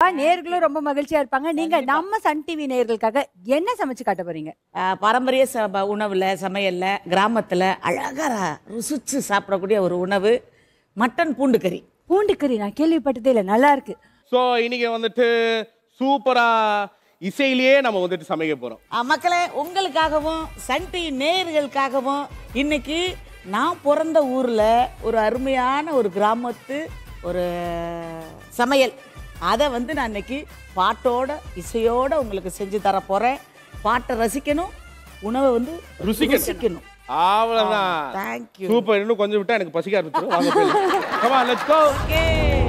கண்டிப்பா நேர்களும் ரொம்ப மகிழ்ச்சியா இருப்பாங்க நீங்க நம்ம சன் டிவி நேர்களுக்காக என்ன சமைச்சு காட்ட போறீங்க ஆஹ் பாரம்பரிய ச ப- உணவுல சமையல்ல கிராமத்துல அழகா ர- ருசிச்சு சாப்பிடக்கூடிய ஒரு உணவு மட்டன் பூண்டு கறி பூண்டு கறி நான் கேள்விப்பட்டதே இல்ல நல்லா இருக்கு ஸோ இன்னைக்கு வந்துட்டு சூப்பரா இசையிலேயே நம்ம வந்துட்டு சமைக்க போறோம் ஆஹ் மக்களே உங்களுக்காகவும் சன் டிவி நேயர்களுக்காகவும் இன்னைக்கு நான் பிறந்த ஊர்ல ஒரு அருமையான ஒரு கிராமத்து ஒரு சமையல் அதை வந்து நான் இன்னைக்கு பாட்டோட இசையோட உங்களுக்கு செஞ்சு தர போறேன் பாட்டை ரசிக்கணும் உணவை வந்து ருசிக்கணும். ருசிக்கணும் அவ்வளவுதான் தேங்க்யூ சூப்பர் இன்னும் கொஞ்சம் விட்டா எனக்கு பசிக்க ஆரம்பிச்சிடும் வாங்க போய் கமா லெட்ஸ் கோ ஓகே